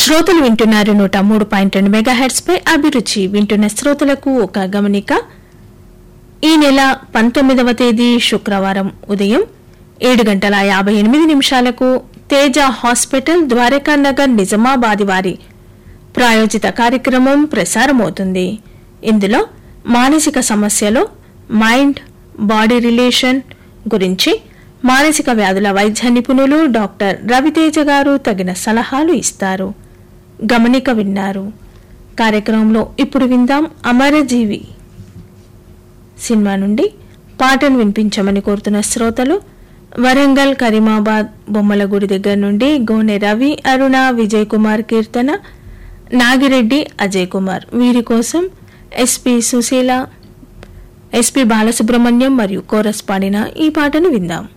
శ్రోతలు వింటున్నారు నూట మూడు పాయింట్ రెండు మెగాహెడ్స్ పై అభిరుచి వింటున్న శ్రోతలకు ఒక గమనిక ఈ నెల పంతొమ్మిదవ తేదీ శుక్రవారం ఉదయం ఏడు గంటల యాభై ఎనిమిది నిమిషాలకు తేజ హాస్పిటల్ ద్వారకా నగర్ నిజామాబాద్ వారి ప్రాయోజిత కార్యక్రమం ప్రసారమవుతుంది ఇందులో మానసిక సమస్యలు మైండ్ బాడీ రిలేషన్ గురించి మానసిక వ్యాధుల వైద్య నిపుణులు డాక్టర్ రవితేజ గారు తగిన సలహాలు ఇస్తారు గమనిక విన్నారు కార్యక్రమంలో ఇప్పుడు విందాం అమరజీవి సినిమా నుండి పాటను వినిపించమని కోరుతున్న శ్రోతలు వరంగల్ కరీమాబాద్ బొమ్మలగూడి దగ్గర నుండి గోనె రవి అరుణ విజయ్ కుమార్ కీర్తన నాగిరెడ్డి అజయ్ కుమార్ వీరి కోసం ఎస్పి సుశీల ఎస్పి బాలసుబ్రహ్మణ్యం మరియు కోరస్ పాడిన ఈ పాటను విందాం